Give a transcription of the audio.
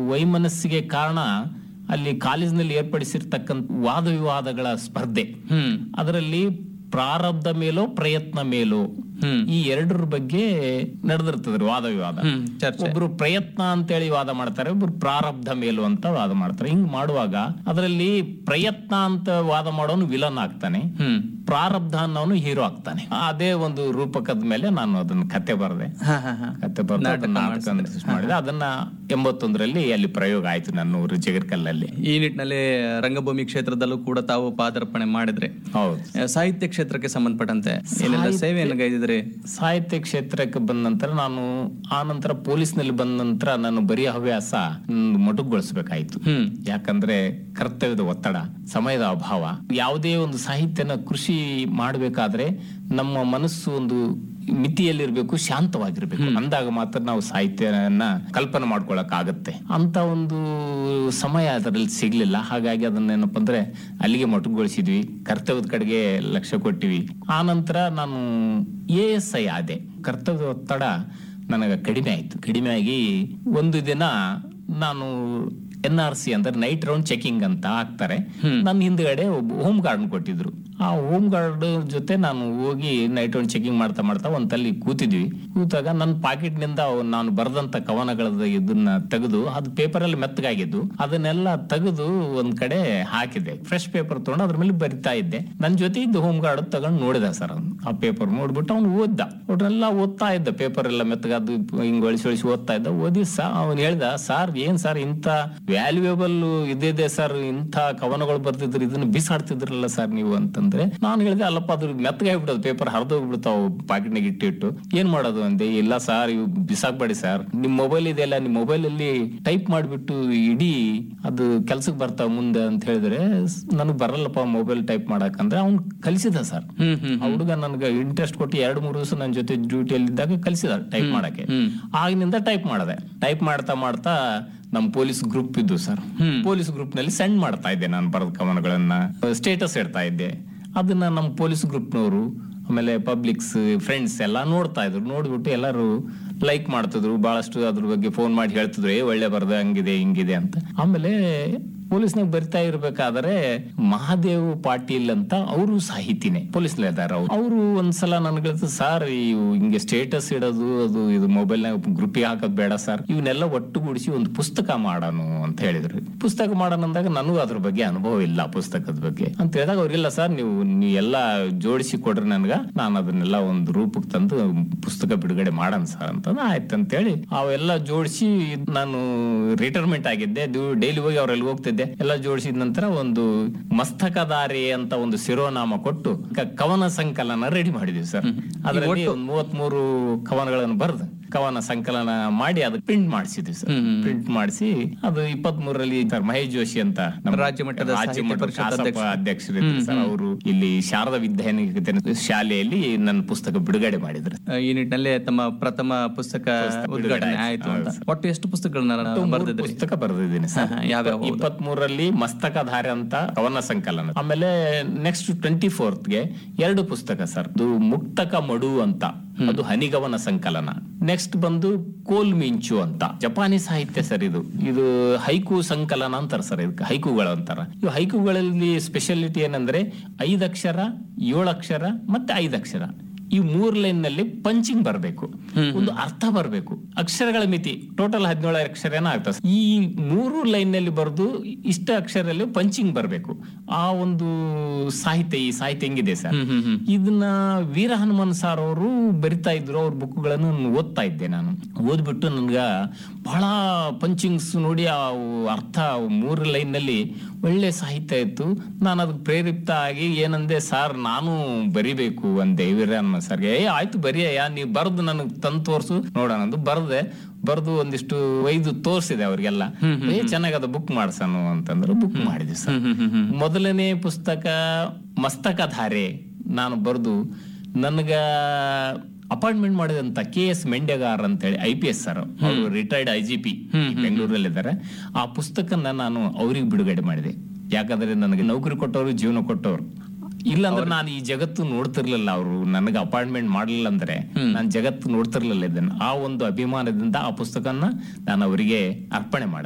ವೈಮನಸ್ಸಿಗೆ ಕಾರಣ ಅಲ್ಲಿ ಕಾಲೇಜಿನಲ್ಲಿ ಏರ್ಪಡಿಸಿರ್ತಕ್ಕಂಥ ವಾದ ವಿವಾದಗಳ ಸ್ಪರ್ಧೆ ಹ್ಮ್ ಅದರಲ್ಲಿ ಪ್ರಾರಬ್ಧ ಮೇಲೋ ಪ್ರಯತ್ನ ಮೇಲೋ ಹ್ಮ್ ಈ ಎರಡರ ಬಗ್ಗೆ ನಡೆದಿರ್ತದ್ರಿ ವಾದ ವಿವಾದ ಹ್ಮ್ ಚರ್ಚೆ ಒಬ್ರು ಪ್ರಯತ್ನ ಅಂತೇಳಿ ವಾದ ಮಾಡ್ತಾರೆ ಒಬ್ರು ಪ್ರಾರಬ್ಧ ಮೇಲು ಅಂತ ವಾದ ಮಾಡ್ತಾರೆ ಹಿಂಗ್ ಮಾಡುವಾಗ ಅದರಲ್ಲಿ ಪ್ರಯತ್ನ ಅಂತ ವಾದ ಮಾಡೋನು ವಿಲನ್ ಆಗ್ತಾನೆ ಹ್ಮ್ ಪ್ರಾರಬ್ಧ ಅನ್ನೋನು ಹೀರೋ ಆಗ್ತಾನೆ ಅದೇ ಒಂದು ರೂಪಕದ ಮೇಲೆ ನಾನು ಅದನ್ನ ಕತೆ ಬರೆದೆ ಹಾ ಹಾ ಹಾ ಕತೆ ಬರೆದು ಅದನ್ನ ನಾಟಕ ನಿರ್ದೇಶನ ಮಾಡಿದೆ ಅದನ್ನ ಎಂಬತ್ತೊಂದರಲ್ಲಿ ಅಲ್ಲಿ ಪ್ರಯೋಗ ಆಯ್ತು ನನ್ನ ಊರು ಜಗರ್ಕಲ್ಲಲ್ಲಿ ಈ ನಿಟ್ಟಿನಲ್ಲಿ ರಂಗಭೂಮಿ ಕ್ಷೇತ್ರದಲ್ಲೂ ಕೂಡ ತಾವು ಪಾದಾರ್ಪಣೆ ಮಾಡಿದ್ರೆ ಹೌದು ಆ, ಸಾಹಿತ್ಯ ಕ್ಷೇತ್ರಕ್ಕೆ ಸಂಬಂಧಪಟ್ಟಂತೆ ಏನೆಲ್ಲ ಸೇವೆಯನ್ನು ಗೈದಿದ್ರಿ ಸಾಹಿತ್ಯ ಕ್ಷೇತ್ರಕ್ಕೆ ಬಂದ ನಂತರ ನಾನು ಆ ನಂತರ ಪೊಲೀಸ್ನಲ್ಲಿ ಬಂದ ನಂತರ ನಾನು ಬರೀ ಹವ್ಯಾಸ ಮ್, ಮೊಟಕುಗೊಳಿಸ್ಬೇಕಾಯ್ತು ಹ್ಮ್ ಯಾಕಂದ್ರೆ ಕರ್ತವ್ಯದ ಒತ್ತಡ ಸಮಯದ ಅಭಾವ ಯಾವುದೇ ಒಂದು ಸಾಹಿತ್ಯನ ಕೃಷಿ ಮಾಡಬೇಕಾದ್ರೆ ನಮ್ಮ ಮನಸ್ಸು ಒಂದು ಮಿತಿಯಲ್ಲಿರ್ಬೇಕು ಶಾಂತವಾಗಿರ್ಬೇಕು ಅಂದಾಗ ಮಾತ್ರ ನಾವು ಸಾಹಿತ್ಯನ ಕಲ್ಪನೆ ಮಾಡ್ಕೊಳಕ್ ಆಗತ್ತೆ ಅಂತ ಒಂದು ಸಮಯ ಅದರಲ್ಲಿ ಸಿಗ್ಲಿಲ್ಲ ಹಾಗಾಗಿ ಅದನ್ನೇನಪ್ಪ ಅಂದ್ರೆ ಅಲ್ಲಿಗೆ ಮೊಟಕುಗೊಳಿಸಿದ್ವಿ ಕರ್ತವ್ಯದ ಕಡೆಗೆ ಲಕ್ಷ್ಯ ಕೊಟ್ಟಿವಿ ಆ ನಂತರ ನಾನು ಎ ಎಸ್ ಐ ಆದೆ ಕರ್ತವ್ಯದ ಒತ್ತಡ ನನಗೆ ಕಡಿಮೆ ಆಯ್ತು ಕಡಿಮೆ ಆಗಿ ಒಂದು ದಿನ ನಾನು ಎನ್ ಆರ್ ಸಿ ಅಂದ್ರೆ ನೈಟ್ ರೌಂಡ್ ಚೆಕಿಂಗ್ ಅಂತ ಹಾಕ್ತಾರೆ ನನ್ನ ಹಿಂದ್ಗಡೆ ಒಬ್ಬ ಹೋಮ್ ಗಾರ್ಡ್ ಕೊಟ್ಟಿದ್ರು ಆ ಹೋಮ್ ಗಾರ್ಡ್ ಜೊತೆ ನಾನು ಹೋಗಿ ನೈಟ್ ರೌಂಡ್ ಚೆಕಿಂಗ್ ಮಾಡ್ತಾ ಮಾಡ್ತಾ ಒಂದಲ್ಲಿ ಕೂತಿದ್ವಿ ಕೂತಾಗ ನನ್ನ ಪಾಕೆಟ್ ನಿಂದ ಅವ್ ನಾನು ಬರೆದಂತ ಕವನಗಳ ಇದನ್ನ ತೆಗೆದು ಅದು ಪೇಪರ್ ಅಲ್ಲಿ ಮೆತ್ತಗಾಗಿದ್ದು ಅದನ್ನೆಲ್ಲ ತೆಗೆದು ಒಂದ್ ಕಡೆ ಹಾಕಿದೆ ಫ್ರೆಶ್ ಪೇಪರ್ ತಗೊಂಡು ಅದ್ರ ಮೇಲೆ ಬರಿತಾ ಇದ್ದೆ ನನ್ನ ಜೊತೆ ಇದ್ದ ಹೋಮ್ ಗಾರ್ಡ್ ತಗೊಂಡು ನೋಡಿದ ಸರ್ ಅವ್ನು ಆ ಪೇಪರ್ ನೋಡ್ಬಿಟ್ಟು ಅವ್ನು ಓದ್ದ ಅವ್ರನ್ನೆಲ್ಲ ಓದ್ತಾ ಇದ್ದ ಪೇಪರ್ ಎಲ್ಲ ಮೆತ್ತಗಾದು ಹಿಂಗ್ ಒಳಿಸಿ ಒಳಿಸಿ ಓದ್ತಾ ಇದ್ದ ಓದಿ ಸಾ ಅವ್ನು ಹೇಳ್ದ ಸರ್ ಏನ್ ಸರ್ ಇಂಥ ವ್ಯಾಲ್ಯೂಯಬಲ್ ಇದಿದೆ ಸರ್ ಇಂಥ ಕವನಗಳು ಬರ್ತಿದ್ರು ಇದನ್ನ ಬಿಸಾಡ್ತಿದ್ರಲ್ಲ ಸರ್ ನೀವು ಅಂತಂದ್ರೆ ನಾನು ಹೇಳಿದೆ ಅಲ್ಲಪ್ಪ ಅದ್ರ ಮೆತ್ತಗಾಗ್ಬಿಡೋದು ಪೇಪರ್ ಹರಿದೋಗ್ಬಿಡ್ತಾವ್ ಪಾಕೆಟ್ನಾಗ ಇಟ್ಟಿಟ್ಟು ಏನ್ ಮಾಡೋದು ಅಂದೆ ಇಲ್ಲ ಸರ್ ಇವು ಬಿಸಾಕ್ಬೇಡಿ ಸರ್ ನಿಮ್ ಮೊಬೈಲ್ ಇದೆಯಲ್ಲ ನಿಮ್ ಮೊಬೈಲ್ ಅಲ್ಲಿ ಟೈಪ್ ಮಾಡ್ಬಿಟ್ಟು ಇಡೀ ಅದು ಕೆಲ್ಸಕ್ಕೆ ಬರ್ತಾವ ಮುಂದೆ ಅಂತ ಹೇಳಿದ್ರೆ ನನಗ್ ಬರಲ್ಲಪ್ಪ ಮೊಬೈಲ್ ಟೈಪ್ ಮಾಡಕಂದ್ರೆ ಅವ್ನ್ ಕಲಿಸಿದ ಸರ್ ಹ್ಮ್ ಹ್ಮ್ ಆ ಹುಡುಗ ನನ್ಗೆ ಇಂಟ್ರೆಸ್ಟ್ ಕೊಟ್ಟು ಎರಡು ಮೂರು ದಿವಸ ನನ್ನ ಜೊತೆ ಡ್ಯೂಟಿಯಲ್ಲಿ ಇದ್ದಾಗ ಕಲಿಸಿದ ಟೈಪ್ ಮಾಡಕ್ಕೆ ಹ್ಮ್ ಆಗಿನಿಂದ ಟೈಪ್ ಮಾಡಿದೆ ಟೈಪ್ ಮಾಡ್ತಾ ಮಾಡ್ತಾ ನಮ್ ಪೊಲೀಸ್ ಗ್ರೂಪ್ ಇದ್ದು ಸರ್ ಹ್ಮ್. ಪೊಲೀಸ್ ಗ್ರೂಪ್ ನಲ್ಲಿ ಸೆಂಡ್ ಮಾಡ್ತಾ ಇದ್ದೆ ನಾನು ಬರೆದ ಕವನಗಳನ್ನ ಸ್ಟೇಟಸ್ ಇಡ್ತಾ ಇದ್ದೆ ಅದನ್ನ ನಮ್ಮ ಪೊಲೀಸ್ ಗ್ರೂಪ್ನವರು ಆಮೇಲೆ ಪಬ್ಲಿಕ್ಸ್ ಫ್ರೆಂಡ್ಸ್ ಎಲ್ಲ ನೋಡ್ತಾ ಇದ್ರು ನೋಡ್ಬಿಟ್ಟು ಎಲ್ಲರೂ ಲೈಕ್ ಮಾಡ್ತಿದ್ರು ಬಹಳಷ್ಟು ಅದ್ರ ಬಗ್ಗೆ ಫೋನ್ ಮಾಡಿ ಹೇಳ್ತಿದ್ರು ಏ ಒಳ್ಳೆ ಬರ್ದ ಹಂಗಿದೆ ಹಿಂಗಿದೆ ಅಂತ ಆಮೇಲೆ ಪೊಲೀಸ್ನಾಗ ಬರಿತಾ ಇರ್ಬೇಕಾದ್ರೆ ಮಹಾದೇವ್ ಪಾಟೀಲ್ ಅಂತ ಅವರು ಸಾಹಿತಿನೇ ಪೊಲೀಸ್ನಲ್ಲಿ ಇದಾರೆ ಅವ್ರು ಅವರು ಒಂದ್ಸಲ ನನ್ಗೆ ಸರ್ ಇವು ಹಿಂಗೆ ಸ್ಟೇಟಸ್ ಇಡೋದು ಅದು ಇದು ಮೊಬೈಲ್ ನಾಗ ಗ್ರೂಪಿಗೆ ಹಾಕೋದ್ ಬೇಡ ಸರ್ ಇವನ್ನೆಲ್ಲ ಒಟ್ಟುಗೂಡಿಸಿ ಒಂದು ಪುಸ್ತಕ ಮಾಡೋಣ ಅಂತ ಹೇಳಿದ್ರು ಪುಸ್ತಕ ಮಾಡೋಣ ಅಂದಾಗ ನನಗೂ ಅದ್ರ ಬಗ್ಗೆ ಅನುಭವ ಇಲ್ಲ ಪುಸ್ತಕದ ಬಗ್ಗೆ ಅಂತ ಹೇಳಿದಾಗ ಅವ್ರಿಲ್ಲ ಸರ್ ನೀವು ನೀವು ಎಲ್ಲ ಜೋಡಿಸಿ ಕೊಡ್ರಿ ನನ್ಗ ನಾನು ಅದನ್ನೆಲ್ಲ ಒಂದು ರೂಪಕ್ಕೆ ತಂದು ಪುಸ್ತಕ ಬಿಡುಗಡೆ ಮಾಡೋಣ ಸರ್ ಅಂತಂದ್ರೆ ಆಯ್ತು ಅಂತೇಳಿ ಅವೆಲ್ಲ ಜೋಡಿಸಿ ನಾನು ರಿಟೈರ್ಮೆಂಟ್ ಆಗಿದ್ದೆ ಡೈಲಿ ಹೋಗಿ ಅವ್ರಲ್ಲಿ ಹೋಗ್ತಿದ್ದೆ ಎಲ್ಲ ಜೋಡಿಸಿದ ನಂತರ ಒಂದು ಮಸ್ತಕಧಾರಿ ಅಂತ ಒಂದು ಶಿರೋನಾಮ ಕೊಟ್ಟು ಕ- ಕವನ ಸಂಕಲನ ರೆಡಿ ಮಾಡಿದ್ವಿ ಸರ್ ಅದರಲ್ಲಿ ಒಂದು ಮೂವತ್ತ್ ಮೂರು ಕವನಗಳನ್ನು ಬರೆದು ಕವನ ಸಂಕಲನ ಮಾಡಿ ಅದು ಪ್ರಿಂಟ್ ಮಾಡಿಸಿದ್ವಿ ಸರ್ ಹ್ಮ್, ಹ್ಮ್. ಪ್ರಿಂಟ್ ಮಾಡಿಸಿ ಅದು ಇಪ್ಪತ್ತ್ ಮೂರರಲ್ಲಿ ಸರ್ ಮಹೇಶ್ ಜೋಶಿ ಅಂತ ನಮ್ಮ ರಾಜ್ಯ ಮಟ್ಟದ ರಾಜ್ಯ ಸಾಹಿತ್ಯ ಮಟ್ಟದ ಪರಿಷತ್ ಕಾಸಪ್ಪ ಅಧ್ಯಕ್ಷ. ಅಧ್ಯಕ್ಷರಿದ್ರು ಸರ್ ಅವರು ಇಲ್ಲಿ ಶಾರದಾ ವಿದ್ಯಾನಿಕೇತನ ಶಾಲೆಯಲ್ಲಿ ನನ್ನ ಪುಸ್ತಕ ಬಿಡುಗಡೆ ಮಾಡಿದ್ರು ಆ, ಈ ನಿಟ್ಟಿನಲ್ಲಿ ತಮ್ಮ ಪ್ರಥಮ ಪುಸ್ತಕ ಉದ್ಘಾಟನೆ ಆಯ್ತು. ಆಯ್ತು ಅಂತ ಹೌದು. ಒಟ್ಟು ಎಷ್ಟು ಪುಸ್ತಕಗಳನ್ನ ಮೂರು ಬರೆದಿದ್ರಿ ಪುಸ್ತಕ ಬರೆದಿದ್ದೀನಿ ಸರ್ ಹಾ, ಹಾ, ಯಾವ್ಯಾವ ಹೌದು? ಇಪ್ಪತ್ತ್ ಮೂರರಲ್ಲಿ ಮಸ್ತಕಧಾರೆ ಅಂತ ಕವನ ಸಂಕಲನ ಆಮೇಲೆ ನೆಕ್ಸ್ಟ್ ಟ್ವೆಂಟಿ ಗೆ ಎರಡು ಪುಸ್ತಕ ಸರ್ ಅದು ಮುಕ್ತಕ ಮಡು ಅಂತ ಅದು ಹನಿಗವನ ಸಂಕಲನ ನೆಕ್ಸ್ಟ್ ಬಂದು ಕೋಲ್ ಮಿಂಚು ಅಂತ ಜಪಾನಿ ಸಾಹಿತ್ಯ ಸರ್ ಇದು ಇದು ಹೈಕು ಸಂಕಲನ ಅಂತಾರ ಸರ್ ಇದಕ್ಕೆ ಹೈಕುಗಳು ಅಂತಾರ ಇವು ಹೈಕುಗಳಲ್ಲಿ ಸ್ಪೆಷಾಲಿಟಿ ಏನಂದ್ರೆ ಐದಕ್ಷರ ಏಳಕ್ಷರ ಮತ್ತೆ ಐದಕ್ಷರ ಈ ಮೂರ್ ಲೈನ್ ನಲ್ಲಿ ಪಂಚಿಂಗ್ ಬರಬೇಕು ಒಂದು ಅರ್ಥ ಬರಬೇಕು ಅಕ್ಷರಗಳ ಮಿತಿ ಟೋಟಲ್ ಹದಿನೇಳು ಅಕ್ಷರನ ಆಗ್ತದೆ ಈ ಮೂರು ಲೈನ್ ನಲ್ಲಿ ಬರೆದು ಇಷ್ಟ ಅಕ್ಷರಲ್ಲಿ ಪಂಚಿಂಗ್ ಬರಬೇಕು ಆ ಒಂದು ಸಾಹಿತ್ಯ ಈ ಸಾಹಿತ್ಯ ಹೆಂಗಿದೆ ಸರ್ ಹ್ಮ್ ಹ್ಮ್ ಹ್ಮ್ ಇದನ್ನ ವೀರ ಹನುಮನ್ ಸಾರ್ ಅವರು ಬರಿತಾ ಇದ್ರು ಅವ್ರ ಬುಕ್ಗಳನ್ನು ಓದ್ತಾ ಇದ್ದೆ ನಾನು ಓದ್ಬಿಟ್ಟು ನನ್ಗ ಬಹಳ ಪಂಚಿಂಗ್ಸ್ ನೋಡಿ ಆ ಅರ್ಥ ಮೂರು ಲೈನ್ ನಲ್ಲಿ ಒಳ್ಳೆ ಸಾಹಿತ್ಯ ಇತ್ತು ನಾನು ಅದಕ್ಕೆ ಪ್ರೇರಿತ ಆಗಿ ಏನಂದೆ ಸರ್ ನಾನು ಬರಿಬೇಕು ಅಂದೆ ವೀರ ಹನುಮನ್ ಸರ್ಗೆ ಏ ಆಯ್ತು ಬರಿಯಯ್ಯ ನೀವು ಬರ್ದು ನನಗೆ ತಂದು ತೋರ್ಸು ನೋಡೋಣ ಅಂದು ಬರ್ದೆ ಬರ್ದು ಒಂದಿಷ್ಟು ಒಯ್ದು ತೋರ್ಸಿದೆ ಅವ್ರಿಗೆಲ್ಲ ಏ ಚೆನ್ನಾಗದ ಬುಕ್ ಮಾಡ್ಸನು ಅಂತಂದ್ರು ಬುಕ್ ಮಾಡಿದ್ವಿ ಸರ್ ಹ್ಮ್ ಹ್ಮ್ ಹ್ಮ್ ಮೊದಲನೇ ಪುಸ್ತಕ ಮಸ್ತಕಧಾರೆ ನಾನು ಬರೆದು ನನಗ ಅಪಾಯಿಂಟ್ಮೆಂಟ್ ಮಾಡಿದಂತ ಕೆ ಎಸ್ ಮೆಂಡೆಗಾರ್ ಅಂತೇಳಿ ಐ ಪಿ ಎಸ್ ಸರ್ ಅವರು ರಿಟೈರ್ಡ್ ಐ ಜಿ ಪಿ ಬೆಂಗಳೂರಲ್ಲಿ ಇದ್ದಾರೆ ಆ ಪುಸ್ತಕನ ನಾನು ಅವ್ರಿಗೆ ಬಿಡುಗಡೆ ಮಾಡಿದೆ ಯಾಕಂದ್ರೆ ನನಗೆ ನೌಕರಿ ಕೊಟ್ಟವರು ಜೀವನ ಕೊಟ್ಟವರು ಇಲ್ಲಾಂದ್ರೆ ನಾನು ಈ ಜಗತ್ತು ನೋಡ್ತಿರ್ಲಿಲ್ಲ ಅವರು ನನಗೆ ಅಪಾಯಿಂಟ್ಮೆಂಟ್ ಮಾಡಲಿಲ್ಲ ಅಂದ್ರೆ ನಾನು ಜಗತ್ತು ನೋಡ್ತಿರ್ಲಿಲ್ಲ ಇದನ್ನ ಆ ಒಂದು ಅಭಿಮಾನದಿಂದ ಆ ಪುಸ್ತಕನ ನಾನು ಅವರಿಗೆ ಅರ್ಪಣೆ ಮಾಡಿದೆ